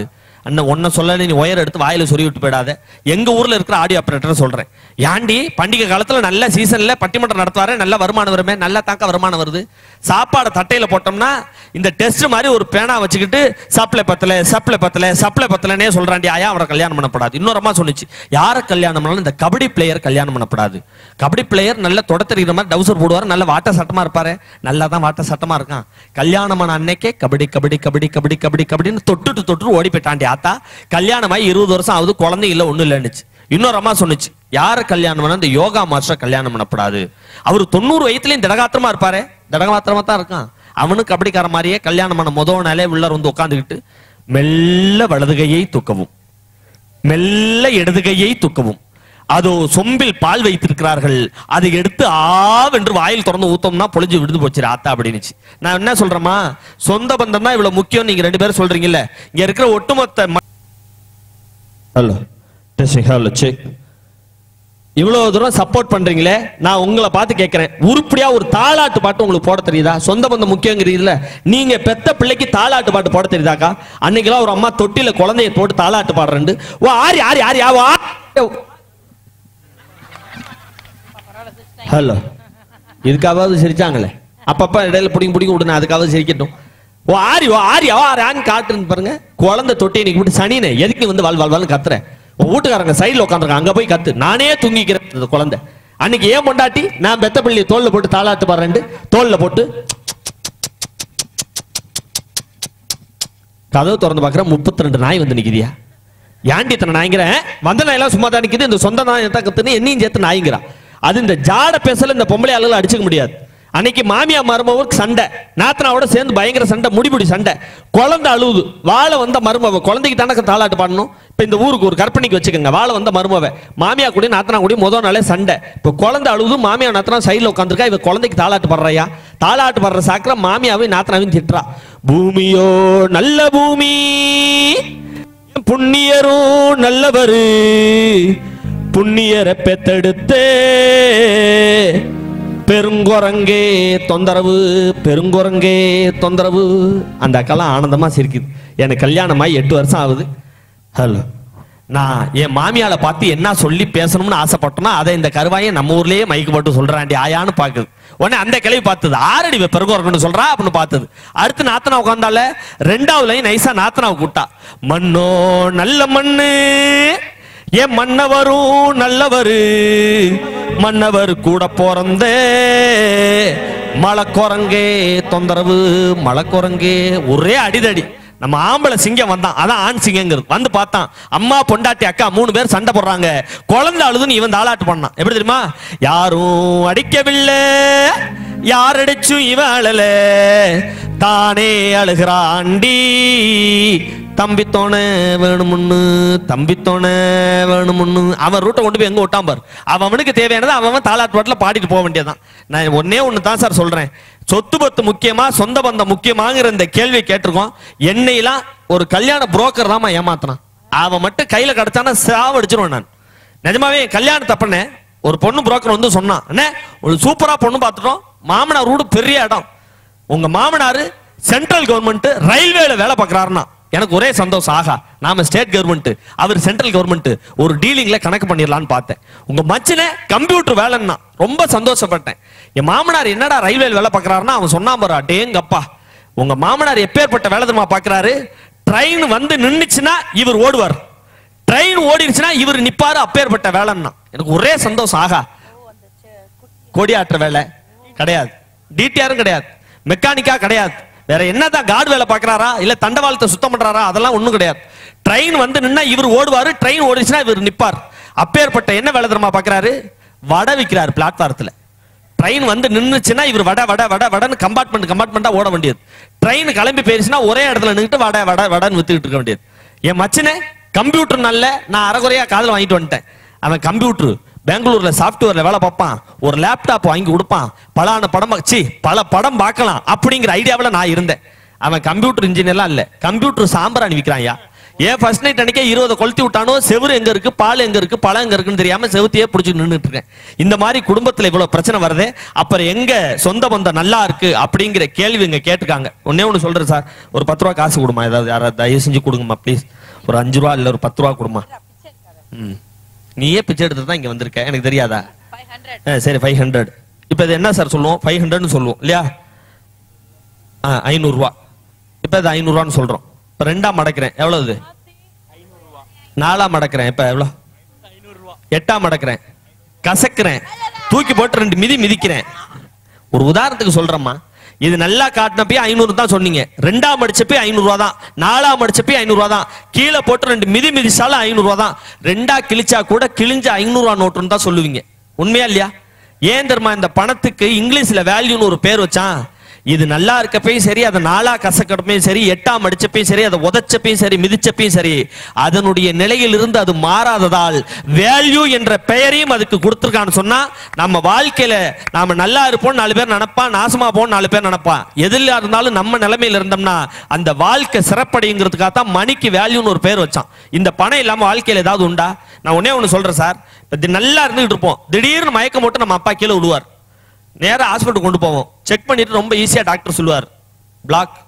அண்ணன் ஒன்ன சொல்ல நீ ஒயர் எடுத்து வாயில சொறி விட்டு போயிடாத எங்க ஊர்ல இருக்கிற ஆடியோ ஆபரேட்டர் சொல்றேன் ஏன்டி பண்டிகை காலத்துல நல்ல சீசன்ல பட்டிமன்றம் நடத்துவாரு நல்ல வருமானம் வருமே நல்ல தாக்க வருமானம் வருது சாப்பாடு தட்டையில போட்டோம்னா இந்த டெஸ்ட் மாதிரி ஒரு பேனா வச்சுக்கிட்டு சப்ளை பத்தல சப்ளை பத்தல சப்ளை பத்தலனே சொல்றாண்டி ஆயா அவரை கல்யாணம் பண்ணப்படாது இன்னொரு அம்மா சொன்னுச்சு யாரை கல்யாணம் பண்ணாலும் இந்த கபடி பிளேயர் கல்யாணம் பண்ணப்படாது கபடி பிளேயர் நல்ல தொடத்தறிகிற மாதிரி டவுசர் போடுவார் நல்ல வாட்ட சட்டமா இருப்பாரு நல்லா தான் வாட்ட சட்டமா இருக்கான் கல்யாணமான அன்னைக்கே கபடி கபடி கபடி கபடி கபடி கபடின்னு தொட்டுட்டு தொட்டுட்டு ஓடி போயிட்டாண்டி ஆத்தா கல்யாணமாயி இருபது வருஷம் ஆகுது குழந்தை இல்ல ஒண்ணும் இல்லைன்னுச்சு இன்னொரு அம்மா சொன்னுச்சு யார கல்யாணம் பண்ணா இந்த யோகா மாஸ்டர் கல்யாணம் பண்ணப்படாது அவர் தொண்ணூறு வயசுலயும் திடகாத்திரமா இருப்பாரு திடகாத்திரமா தான் இருக்கான் அவனும் கபடிக்கார மாதிரியே கல்யாணம் பண்ண முத நாளே உள்ளார் வந்து உட்காந்துக்கிட்டு மெல்ல வலது கையை தூக்கவும் மெல்ல இடது கையை தூக்கவும் அதோ சொம்பில் பால் வைத்திருக்கிறார்கள் அதை எடுத்து ஆவென்று வாயில் திறந்து ஊத்தோம்னா பொழிஞ்சு விடுது போச்சு ஆத்தா அப்படின்னுச்சு நான் என்ன சொல்றேமா சொந்த பந்தம் தான் இவ்வளவு முக்கியம் நீங்க ரெண்டு பேரும் சொல்றீங்கல்ல இங்க இருக்கிற ஒட்டுமொத்த ஹலோ டெஸ்டிங் ஹலோ செக் இவ்வளவு தூரம் சப்போர்ட் பண்றீங்களே நான் உங்களை பார்த்து கேட்கிறேன் உருப்படியா ஒரு தாலாட்டு பாட்டு உங்களுக்கு போட தெரியுதா சொந்த பந்தம் முக்கியங்கிறீங்கல்ல நீங்க பெத்த பிள்ளைக்கு தாலாட்டு பாட்டு போட தெரியுதாக்கா அன்னைக்கெல்லாம் ஒரு அம்மா தொட்டில குழந்தைய போட்டு தாலாட்டு பாடுறேன் ஓ ஆரி ஆரி ஆரி ஆவா ஹலோ இதுக்காவது சிரிச்சாங்களே அப்பப்ப இடையில பிடிங்க பிடிங்க விடுங்க அதுக்காவது சிரிக்கட்டும் ஓ ஆரி ஓ ஆரி ஓ ஆரி ஆன்னு காட்டுன்னு பாருங்க குழந்தை தொட்டி இன்னைக்கு விட்டு சனினே எதுக்கு நீ வந்து வாழ் வாழ் வாழ்னு கத்துற உன் வீட்டுக்காரங்க சைடுல உட்காந்துருக்காங்க அங்க போய் கத்து நானே தூங்கிக்கிறேன் இந்த குழந்தை அன்னைக்கு ஏன் பொண்டாட்டி நான் பெத்த பிள்ளை தோல்ல போட்டு தாளாட்டு பாடுறேன் தோல்ல போட்டு கதவு திறந்து பார்க்குறேன் முப்பத்தி ரெண்டு நாய் வந்து நிக்குதியா ஏன்டி இத்தனை நாய்ங்கிறேன் வந்த நாயெல்லாம் சும்மா தான் நிக்குது இந்த சொந்த நாய் தான் கத்துன்னு என்னையும் சேர்த்து நாய்ங்கிறா அது இந்த ஜாட பேசல இந்த பொம்பளை ஆளுகளை அடிச்சுக்க முடியாது அன்னைக்கு மாமியா மருமவுக்கு சண்டை நாத்தனாவோட சேர்ந்து பயங்கர சண்டை முடிபிடி சண்டை குழந்தை அழுவுது வாழை வந்த மருமவ குழந்தைக்கு தானே தாளாட்டு பாடணும் இப்ப இந்த ஊருக்கு ஒரு கற்பனைக்கு வச்சுக்கோங்க வாழை வந்த மருமவ மாமியா கூட நாத்தனா கூட முதல் நாளே சண்டை இப்ப குழந்தை அழுவுது மாமியா நாத்தனா சைடுல உட்காந்துருக்கா இவ குழந்தைக்கு தாளாட்டு பாடுறாயா தாளாட்டு பாடுற சாக்கிர மாமியாவையும் நாத்தனாவையும் திட்டுறா பூமியோ நல்ல பூமி புண்ணியரும் நல்லவரு புண்ணியரை பெத்தெடுத்தே பெருங்குரங்கே தொந்தரவு பெருங்குரங்கே தொந்தரவு அந்த அக்கெல்லாம் ஆனந்தமா சிரிக்குது எனக்கு கல்யாணமாகி எட்டு வருஷம் ஆகுது ஹலோ நான் என் மாமியால பார்த்து என்ன சொல்லி பேசணும்னு ஆசைப்பட்டோம்னா அதை இந்த கருவாயை நம்ம ஊர்லயே மைக்கு போட்டு சொல்றாண்டி ஆயான்னு பாக்குது உடனே அந்த கிளவி பார்த்தது ஆரடி இவ பெருங்குரங்கன்னு சொல்றா அப்படின்னு பார்த்தது அடுத்து நாத்தனா உட்காந்தால ரெண்டாவது லைன் நைஸா நாத்தனாவை கூட்டா மண்ணோ நல்ல மண்ணு என் மன்னவரும் நல்லவரு மன்னவர் கூட பிறந்தே மலைக்குரங்கே தொந்தரவு மலைக்குரங்கே ஒரே அடிதடி நம்ம ஆம்பளை சிங்கம் வந்தான் அதான் ஆண் சிங்கங்கிறது வந்து பார்த்தான் அம்மா பொண்டாட்டி அக்கா மூணு பேர் சண்டை போடுறாங்க குழந்தை அழுதுன்னு இவன் தாளாட்டு பண்ணான் எப்படி தெரியுமா யாரும் அடிக்கவில்லை யார் அடிச்சும் இவன் அழல தானே அழுகிறாண்டி தம்பித்தோணை வேணுமுன்னு தம்பித்தோணை வேணுமுன்னு அவன் ரூட்டை கொண்டு போய் எங்க விட்டான் பாரு அவன் அவனுக்கு தேவையானது அவன் அவன் தாலாட்டு பாட்டில் பாடிட்டு போக வேண்டியதான் நான் ஒன்னே ஒன்று தான் சார் சொல்றேன் சொத்து பத்து முக்கியமா சொந்த பந்தம் முக்கியமாங்கிற இந்த கேள்வி கேட்டிருக்கோம் என்னையெல்லாம் ஒரு கல்யாண புரோக்கர் தாம்மா ஏமாத்தினான் அவன் மட்டும் கையில கிடைச்சானா சாவடிச்சிருவேன் நான் நிஜமாவே என் கல்யாணம் தப்புனே ஒரு பொண்ணு புரோக்கர் வந்து சொன்னான் அண்ணே ஒரு சூப்பரா பொண்ணு பார்த்துட்டோம் மாமனார் வீடு பெரிய இடம் உங்க மாமனாரு சென்ட்ரல் கவர்மெண்ட் ரயில்வேல வேலை பார்க்கறாருன்னா எனக்கு ஒரே சந்தோஷம் ஆகா நாம ஸ்டேட் கவர்மெண்ட் அவர் சென்ட்ரல் கவர்மெண்ட் ஒரு டீலிங்ல கணக்கு பண்ணிடலாம்னு பார்த்தேன் உங்க மச்சனே கம்ப்யூட்டர் வேலைன்னா ரொம்ப சந்தோஷப்பட்டேன் என் மாமனார் என்னடா ரயில்வேல வேலை பார்க்கறாருன்னா அவன் சொன்னான் பாரு டேங்கப்பா உங்க மாமனார் எப்பேற்பட்ட வேலை தெரியுமா பார்க்கறாரு ட்ரெயின் வந்து நின்னுச்சுன்னா இவர் ஓடுவார் ட்ரெயின் ஓடிடுச்சுன்னா இவர் நிப்பாரு அப்பேற்பட்ட வேலைன்னா எனக்கு ஒரே சந்தோஷம் ஆகா கொடியாற்ற வேலை கிடையாது டிடிஆரும் கிடையாது மெக்கானிக்கா கிடையாது வேற என்னதான் கார்டு வேலை பார்க்கறாரா இல்ல தண்டவாளத்தை சுத்தம் பண்றாரா அதெல்லாம் ஒண்ணும் கிடையாது ட்ரெயின் வந்து நின்னா இவர் ஓடுவாரு ட்ரெயின் ஓடிச்சுன்னா இவர் நிப்பார் அப்பேற்பட்ட என்ன வேலை தெரியுமா பார்க்கறாரு வடை விற்கிறாரு பிளாட்பாரத்துல ட்ரெயின் வந்து நின்னுச்சுன்னா இவர் வடை வடை வடை வடன்னு கம்பார்ட்மெண்ட் கம்பார்ட்மெண்டா ஓட வேண்டியது ட்ரெயின் கிளம்பி போயிருச்சுன்னா ஒரே இடத்துல நின்னுட்டு வடை வடை வடைன்னு வித்துக்கிட்டு இருக்க வேண்டியது என் மச்சனே கம்ப்யூட்டர் நல்ல நான் அரைகுறையா காதுல வாங்கிட்டு வந்துட்டேன் அவன் கம்ப்யூட்டர் பெங்களூர்ல சாஃப்ட்வேர்ல வேலை பார்ப்பான் ஒரு லேப்டாப் வாங்கி கொடுப்பான் பலான படம் சி பல படம் பார்க்கலாம் அப்படிங்கிற ஐடியாவில் நான் இருந்தேன் அவன் கம்ப்யூட்டர் இன்ஜினியர்லாம் இல்ல கம்ப்யூட்டர் சாம்பிராணி விற்கிறான்யா ஏன் ஃபர்ஸ்ட் நைட் அன்னைக்கே இருபதை கொளுத்தி விட்டானோ செவுரு எங்க இருக்கு பால் எங்க இருக்கு பழம் எங்க இருக்குன்னு தெரியாம செவுத்தையே பிடிச்சி நின்னுட்டு இருக்கேன் இந்த மாதிரி குடும்பத்துல இவ்வளவு பிரச்சனை வருதே அப்புறம் எங்க சொந்த பந்தம் நல்லா இருக்கு அப்படிங்கிற கேள்வி இங்க கேட்டுக்காங்க ஒன்னே ஒண்ணு சொல்றேன் சார் ஒரு பத்து ரூபா காசு கொடுமா ஏதாவது யாராவது தயவு செஞ்சு கொடுங்கம்மா ப்ளீஸ் ஒரு அஞ்சு ரூபா இல்ல ஒரு பத்து ரூபா கொடுமா ம் நீயே பிச்சை எடுத்து தான் இங்க வந்திருக்க எனக்கு தெரியாதா ஆ, சரி ஃபைவ் ஹண்ட்ரட் இப்போ இது என்ன சார் சொல்லுவோம் ஃபைவ் ஹண்ட்ரட்னு சொல்லுவோம் இல்லையா ஆ ஐநூறுரூவா இப்போ இது ஐநூறுரூவான்னு சொல்றோம் இப்போ ரெண்டா மடக்கிறேன் எவ்வளவு இது நாலா மடக்கிறேன் இப்போ எவ்வளோ எட்டா மடக்கிறேன் கசக்கிறேன் தூக்கி போட்டு ரெண்டு மிதி மிதிக்கிறேன் ஒரு உதாரணத்துக்கு சொல்றேம்மா இது நல்லா காட்டினப்பயே ஐநூறு தான் சொன்னீங்க ரெண்டாம் அடிச்சப்பே ஐநூறு ரூபா தான் நாலாம் அடிச்சப்பே ஐநூறு ரூபா தான் கீழே போட்டு ரெண்டு மிதி மிதிச்சாலும் ஐநூறு ரூபா தான் ரெண்டா கிழிச்சா கூட கிழிஞ்ச ஐநூறு ரூபா நோட்டுன்னு தான் சொல்லுவீங்க உண்மையா இல்லையா ஏன் தெரியுமா இந்த பணத்துக்கு இங்கிலீஷ்ல வேல்யூன்னு ஒரு பேர் வச்சான் இது நல்லா இருக்கப்பையும் சரி அதை நாளா கசக்கப்பையும் சரி எட்டாம் அடிச்சப்பையும் சரி அதை உதச்சப்பையும் சரி மிதிச்சப்பையும் சரி அதனுடைய நிலையில் இருந்து அது மாறாததால் வேல்யூ என்ற பெயரையும் அதுக்கு கொடுத்துருக்கான்னு சொன்னா நம்ம வாழ்க்கையில நாம நல்லா இருப்போம் நாலு பேர் நினைப்பான் நாசமா போவோம் நாலு பேர் நினைப்பான் எதில் இருந்தாலும் நம்ம நிலைமையில இருந்தோம்னா அந்த வாழ்க்கை சிறப்படைங்கிறதுக்காக தான் மணிக்கு வேல்யூன்னு ஒரு பேர் வச்சான் இந்த பணம் இல்லாம வாழ்க்கையில ஏதாவது உண்டா நான் ஒன்னே ஒண்ணு சொல்றேன் சார் இப்ப தி- நல்லா இருந்துகிட்டு இருப்போம் திடீர்னு மயக்கம் போட்டு நம்ம அப்பா கீழே விடுவார் நேரா ஹாஸ்பிட்டல் கொண்டு போவோம் செக் பண்ணிட்டு ரொம்ப ஈஸியா டாக்டர் சொல்லுவார் பிளாக்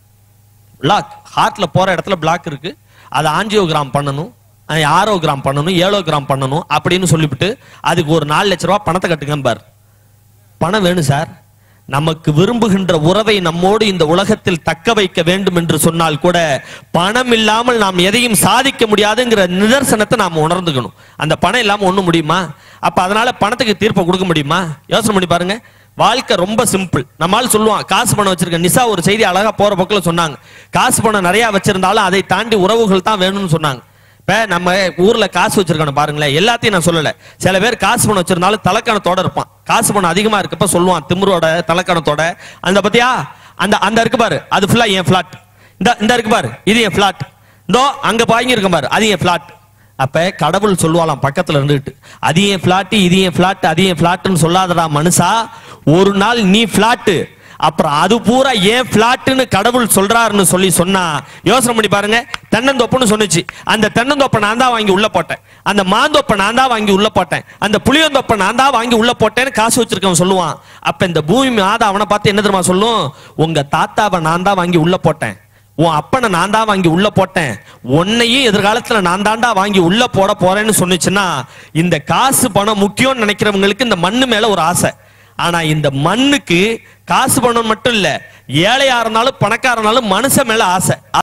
பிளாக் ஹார்ட்ல போற இடத்துல பிளாக் இருக்கு அதை ஆஞ்சியோகிராம் பண்ணணும் அஹ் ஆரோகிராம் பண்ணணும் ஏழோகிராம் பண்ணணும் அப்படின்னு சொல்லிவிட்டு அதுக்கு ஒரு நாலு லட்ச ரூபா பணத்தை கட்டுங்க பார் பணம் வேணும் சார் நமக்கு விரும்புகின்ற உறவை நம்மோடு இந்த உலகத்தில் தக்க வைக்க வேண்டும் என்று சொன்னால் கூட பணம் இல்லாமல் நாம் எதையும் சாதிக்க முடியாதுங்கிற நிதர்சனத்தை நாம் உணர்ந்துக்கணும் அந்த பணம் இல்லாம ஒண்ணும் முடியுமா அப்ப அதனால பணத்துக்கு தீர்ப்பை கொடுக்க முடியுமா யோசனை பண்ணி பாருங்க வாழ்க்கை ரொம்ப சிம்பிள் நம்மால் சொல்லுவான் காசு பணம் வச்சிருக்க நிசா ஒரு செய்தி அழகா போற பக்கம் சொன்னாங்க காசு பணம் நிறைய வச்சிருந்தாலும் அதை தாண்டி உறவுகள் தான் வேணும்னு சொன்னாங்க இப்ப நம்ம ஊர்ல காசு வச்சிருக்கணும் பாருங்களேன் எல்லாத்தையும் நான் சொல்லல சில பேர் காசு பணம் வச்சிருந்தாலும் தலக்கணத்தோட இருப்பான் காசு பணம் அதிகமா இருக்கப்ப சொல்லுவான் திமிரோட தலக்கணத்தோட அந்த பத்தியா அந்த அந்த இருக்கு பாரு அது ஃபுல்லா என் பிளாட் இந்த இந்த இருக்கு பாரு இது என் பிளாட் இதோ அங்க பாங்கி இருக்கும் பாரு அது என் பிளாட் அப்ப கடவுள் சொல்லுவாளாம் பக்கத்துல இருந்துட்டு அது என் பிளாட் இது என் பிளாட் அது என் பிளாட்னு சொல்லாதடா மனுஷா ஒரு நாள் நீ பிளாட்டு அப்புறம் அது பூரா ஏன் பிளாட்னு கடவுள் சொல்றாருன்னு சொல்லி சொன்னா யோசனை பண்ணி பாருங்க தென்னந்தோப்புன்னு சொன்னுச்சு அந்த தென்னந்தோப்பை நான் தான் வாங்கி உள்ள போட்டேன் அந்த மாந்தோப்பை நான் தான் வாங்கி உள்ள போட்டேன் அந்த புளியந்தோப்பை நான் தான் வாங்கி உள்ள போட்டேன்னு காசு வச்சிருக்கவன் சொல்லுவான் அப்ப இந்த பூமி மாதா அவனை பார்த்து என்ன தெரியுமா சொல்லும் உங்க தாத்தாவை நான் தான் வாங்கி உள்ள போட்டேன் உன் அப்பனை நான் தான் வாங்கி உள்ள போட்டேன் உன்னையும் எதிர்காலத்துல நான் தாண்டா வாங்கி உள்ள போட போறேன்னு சொன்னுச்சுன்னா இந்த காசு பணம் முக்கியம்னு நினைக்கிறவங்களுக்கு இந்த மண்ணு மேல ஒரு ஆசை ஆனா இந்த மண்ணுக்கு காசு பணம் மட்டும் இல்ல ஏழையா இருந்தாலும் பணக்காரனாலும் மனுஷன் மேல ஆசை